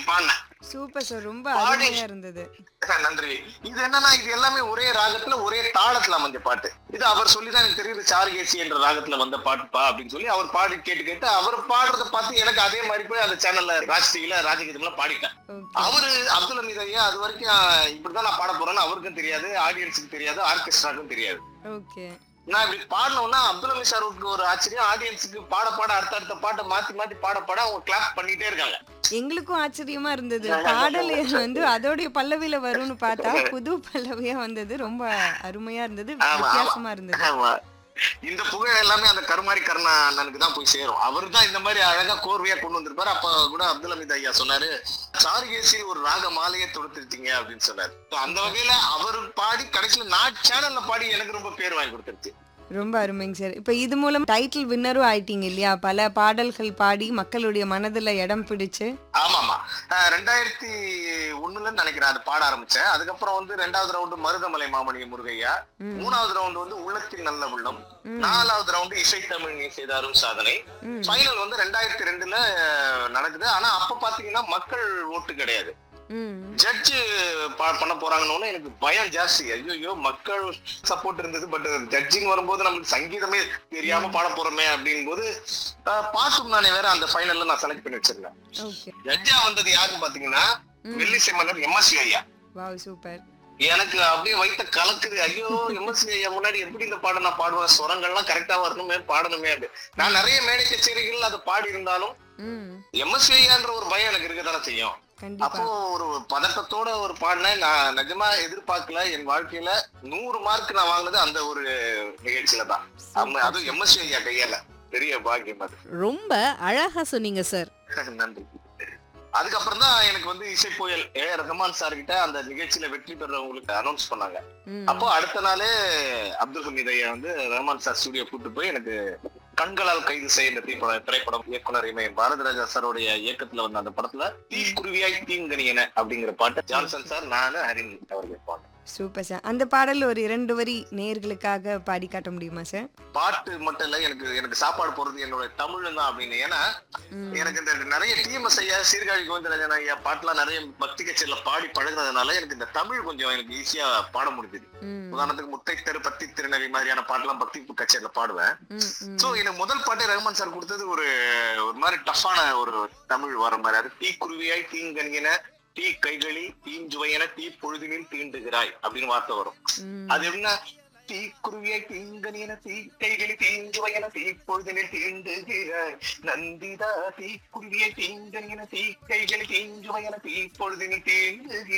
பாடினேன் super sir ரொம்ப பாடி- அருமையா இருந்தது நன்றி இது என்னன்னா இது எல்லாமே ஒரே ராகத்துல ஒரே தாளத்துல அமைஞ்ச பாட்டு இது அவர் சொல்லிதான் எனக்கு தெரியுது சாருகேசி என்ற ராகத்துல வந்த பாட்டுப்பா அப்படின்னு சொல்லி அவர் பாடி கேட்டு கேட்டு அவர் பாடுறத பார்த்து எனக்கு அதே மாதிரி போய் அந்த சேனல்ல ராஜ் டிவில ராஜகீதம்ல பாடிட்டேன் ஓகே அவரு அப்துல் அமீத் ஐயா அது வரைக்கும் அஹ், இப்படிதான் நான் பாட போறேன்னு அவருக்கும் தெரியாது ஆடியன்ஸுக்கு தெரியாது ஆர்கெஸ்ட்ராக்கும் தெரியாது ஓகே நான் இப்படி பாடணும்னா அப்துல் அமீத் சாருக்கு ஒரு ஆச்சரியம் ஆடியன்ஸுக்கு பாட பாட அடுத்த அடுத்த பாட்டை மாத்தி மாத்தி பாட பாட அவங்க கிளாப் பண்ணிட்டே இருக்காங்க எங்களுக்கும் ஆச்சரியமா இருந்தது பாடல் வந்து அதோடைய பல்லவியில வரும்னு பார்த்தா புது பல்லவியா வந்தது ரொம்ப அருமையா இருந்தது ஆமா, ஆமா. வித்தியாசமா இருந்தது ஆமா. இந்த புகழ் எல்லாமே அந்த கருமாரி கருணா அண்ணனுக்கு தான் போய் சேரும் அவர் தான் இந்த மாதிரி அழகா கோர்வையா கொண்டு வந்திருப்பாரு அப்ப கூட அப்துல் அமீத் ஐயா சொன்னாரு சாருகேசி ஒரு ராக மாலையை தொடுத்துருச்சீங்க அப்படின்னு சொன்னாரு So, அந்த வகையில அவர் பாடி கடைசியில நான் சேனல்ல பாடி எனக்கு ரொம்ப பேர் வாங்கி கொடுத்துருச்சு ரொம்ப அருமைங்க சார் இப்போ இது மூலம் டைட்டில் வின்னரும் ஆயிட்டீங்க இல்லையா பல பாடல்கள் பாடி மக்களுடைய மனதுல இடம் பிடிச்சு ஆமாமா அஹ் ரெண்டாயிரத்தி ஒண்ணுல நினைக்கிறேன் அது பாட ஆரம்பிச்சேன் அதுக்கப்புறம் வந்து ரெண்டாவது ரவுண்டு மருதமலை மாமணி முருகையா ம், மூணாவது ரவுண்டு வந்து உள்ளத்தில் நல்ல உள்ளம் ம், நாலாவது ரவுண்டு இசை தமிழ் நீ செய்தாரும் சாதனை ம். ஃபைனல் வந்து ரெண்டாயிரத்தி ரெண்டுல நடக்குது ஆனா அப்ப பாத்தீங்கன்னா மக்கள் ஓட்டு கிடையாது ம், ஜட்ஜ் பண்ண போறாங்கன்னு எனக்கு பயம் ஜாஸ்தி ஐயோ மக்கள் சப்போர்ட் இருந்தது பட் ஜட்ஜிங் வரும்போது நமக்கு சங்கீதமே தெரியாம பாட போறோமே அப்படின் போது அஹ், பாட்டும் நானே வேற அந்த ஃபைனல்ல நான் செலக்ட் பண்ணி வச்சிருந்தேன் ஓகே ஜட்ஜா வந்தது யாருன்னு பாத்தீங்கன்னா ம். வெள்ளிசை மன்னர் எம்எஸ்சி ஐயா வாவ் சூப்பர் எனக்கு அப்படியே வயித்த கலக்குது ஐயோ எம்எஸ்சி ஐயா முன்னாடி எப்படி இந்த பாடம் நான் பாடுவேன் சுரங்கள்லாம் கரெக்டா வரணுமே பாடணுமே அப்படி நான் நிறைய மேடை கச்சேரிகள் அதை பாடி இருந்தாலும் ம் எம்எஸ்சி ஐயான்ற ஒரு பயம் எனக்கு இருக்கதானே செய்யும் கண்டிப்பா அப்போ ஒரு பதட்டத்தோட ஒரு பாடினேன் நான் நிஜமா எதிர்பார்க்கல என் வாழ்க்கையில நூறு மார்க் நான் வாங்கினது அந்த ஒரு நிகழ்ச்சியில தான் ஆமா, அதுவும் எம்எஸ்சி ஐயா கையால பெரிய பாக்கியம் அது ரொம்ப அழகா சொன்னீங்க சார் நன்றி அதுக்கப்புறம் தான் எனக்கு வந்து இசை புயல் ஏ ரஹ்மான் சார் கிட்ட அந்த நிகழ்ச்சியில வெற்றி பெறவங்களுக்கு அனௌன்ஸ் பண்ணாங்க ம், அப்போ அடுத்த நாளே அப்துல் ஹமீத் ஐயா வந்து ரஹ்மான் சார் ஸ்டுடியோ கூட்டு போய் எனக்கு கண்களால் கைது செய்ய இந்த திரைப்படம் திரைப்படம் இயக்குனர் இமயம் பாரதிராஜா சாரோடைய இயக்கத்துல வந்த அந்த படத்துல தீக்குருவியாய் தீங்கனியன அப்படிங்கிற பாட்டு ஜான்சன் சார் நானு ஹரின் அவர்கள் பாட்டு சூப்பர் சார் அந்த பாடல் ஒரு இரண்டு வரி நேயர்களுக்காக பாடி காட்ட முடியுமா சார் பாட்டு மட்டும் இல்ல எனக்கு எனக்கு சாப்பாடு போறது என்னோட தமிழ் தான் அப்படின்னு ஏன்னா ம், எனக்கு இந்த நிறைய டிஎம்எஸ் ஐயா சீர்காழி கோவிந்தராஜன் ஐயா பாட்டுலாம் நிறைய பக்தி கச்சேரியில பாடி பழகுனதுனால எனக்கு இந்த தமிழ் கொஞ்சம் எனக்கு ஈஸியா பாட முடிஞ்சுது ம், உதாரணத்துக்கு முத்தை தெரு பத்தி திருநவி மாதிரியான பாட்டுலாம் பக்தி கச்சேரியில பாடுவேன் ம், ம். சோ எனக்கு முதல் பாட்டே ரஹ்மான் சார் கொடுத்தது ஒரு ஒரு மாதிரி டஃப்பான ஒரு தமிழ் வர மாதிரி அது தீ குருவியாய் தீங்கனியன தீ கைகளி தீஞ்சுவையன தீ பொழுதினில் தீண்டுகிறாய் அப்படின்னு வார்த்தை வரும் ம், அது எப்படின்னா தீ குருவியாய் தீங்கனியன தீ கைகளி தீஞ்சுவையன தீ பொழுதினில் தீண்டுகிறாய் நந்திதா தீ குருவியாய் தீங்கனியன தீ கைகளி தீஞ்சுவையன தீ பொழுதினில் தீண்டுகிறாய்